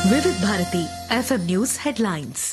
వివిధ Bharati FM news headlines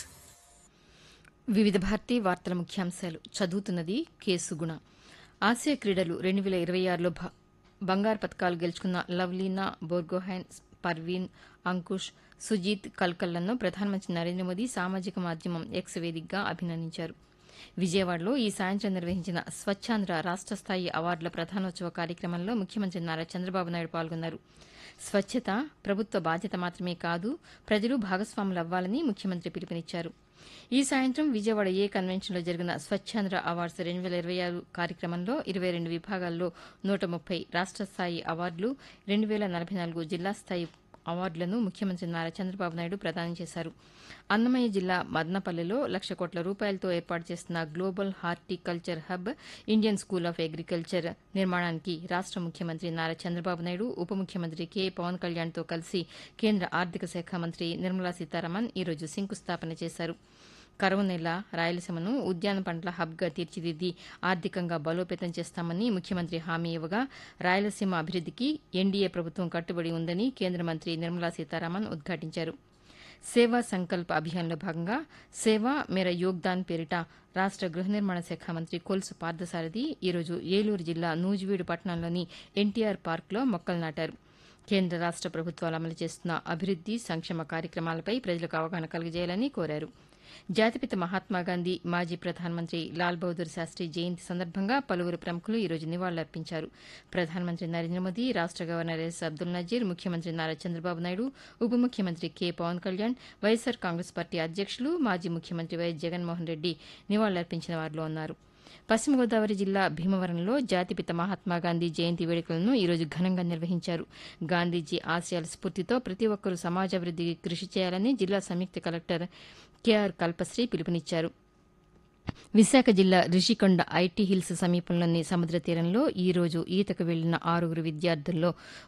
వివిధ భారతి వార్తల ముఖ్యాంశాలు చదువుతున్నది కేసుగుణ ఆసియా క్రీడలు రెండు వేల ఇరవై ఆరులో భ- బంగారు పతకాలు గెలుచుకున్న లవ్లీనా బోర్గోహైన్ పర్వీన్ అంకుష్ సుజీత్ కల్కల్లను ప్రధానమంత్రి నరేంద్ర మోదీ సామాజిక మాధ్యమం ఎక్స్ వేదికగా అభినందించారు విజయవాడలో ఈ సాయంత్రం నిర్వహించిన స్వచ్ఛాంధ్ర రాష్ట స్థాయి అవార్డుల ప్రధానోత్సవ కార్యక్రమంలో ముఖ్యమంత్రి నారా చంద్రబాబు నాయుడు పాల్గొన్నారు స్వచ్ఛత ప్రభుత్వ బాధ్యత మాత్రమే కాదు ప్రజలు భాగస్వాములు అవ్వాలని ముఖ్యమంత్రి పిలుపునిచ్చారు ఈ సాయంత్రం విజయవాడ ఏ కన్వెన్షన్లో జరిగిన స్వచ్ఛాంధ్ర అవార్డ్స్ రెండు వేల ఇరవై ఆరు కార్యక్రమంలో ఇరవై రెండు విభాగాల్లో నూట ముప్పై రాష్ట స్థాయి అవార్డులు రెండు వేల నలభై నాలుగు జిల్లా స్థాయి అవార్డులను ముఖ్యమంత్రి నారా చంద్రబాబు నాయుడు ప్రదానం చేశారు అన్నమయ్య జిల్లా మదనపల్లెలో లక్ష కోట్ల రూపాయలతో ఏర్పాటు చేస్తున్న global horticulture hub Indian school of agriculture నిర్మాణానికి రాష్ట ముఖ్యమంత్రి నారా చంద్రబాబు నాయుడు ఉప ముఖ్యమంత్రి కె పవన్ కళ్యాణ్తో కలిసి కేంద్ర ఆర్థిక శాఖ మంత్రి నిర్మలా సీతారామన్ ఈరోజు శంకుస్థాపన చేశారు కరువు నెల రాయలసీమను ఉద్యాన పంటల హబ్గా తీర్చిదిద్ది ఆర్థికంగా బలోపేతం చేస్తామని ముఖ్యమంత్రి హామీ ఇవ్వగా రాయలసీమ అభివృద్దికి ఎన్డీఏ ప్రభుత్వం కట్టుబడి ఉందని కేంద్ర మంత్రి నిర్మలా సీతారామన్ ఉద్ఘాటించారు సేవా సంకల్ప్ అభియాన్లో భాగంగా సేవా మేర యోగ్దాన్ పేరిట రాష్ట గృహ నిర్మాణ శాఖ మంత్రి కొలుసు పార్థసారథి ఈరోజు ఏలూరు జిల్లా నూజివీడు పట్టణంలోని ఎన్టీఆర్ పార్కులో మొక్కలు నాటారు కేంద్ర రాష్ట ప్రభుత్వాలు అమలు చేస్తున్న అభివృద్ది సంక్షేమ కార్యక్రమాలపై ప్రజలకు అవగాహన కలుగజేయాలని కోరారు జాతిపిత మహాత్మాగాంధీ మాజీ ప్రధానమంత్రి లాల్ బహదూర్ శాస్త్రి జయంతి సందర్భంగా పలువురు ప్రముఖులు ఈరోజు నివాళులర్పించారు ప్రధానమంత్రి నరేంద్ర మోదీ రాష్ట గవర్నర్ ఎస్ అబ్దుల్ నజీర్ ముఖ్యమంత్రి నారా చంద్రబాబు నాయుడు ఉప ముఖ్యమంత్రి K Pawan Kalyan Y S R Congress party అధ్యక్షులు మాజీ ముఖ్యమంత్రి వైఎస్ జగన్మోహన్ రెడ్డి నివాళులర్పించిన వారిలో ఉన్నారు పశ్చిమ గోదావరి జిల్లా భీమవరంలో జాతిపిత మహాత్మాగాంధీ జయంతి వేడుకలను ఈరోజు ఘనంగా నిర్వహించారు గాంధీజీ ఆశయాల స్ఫూర్తితో ప్రతి ఒక్కరూ సమాజాభివృద్దికి కృషి చేయాలని జిల్లా సంయుక్త కలెక్టర్ కెఆర్ కల్పశ్రీ పిలుపునిచ్చారు విశాఖ జిల్లా రిషికొండ ఐటీ హిల్స్ సమీపంలోని సముద్ర తీరంలో ఈ రోజు ఈతకు వెళ్లిన ఆరుగురు విద్యార్థుల్లో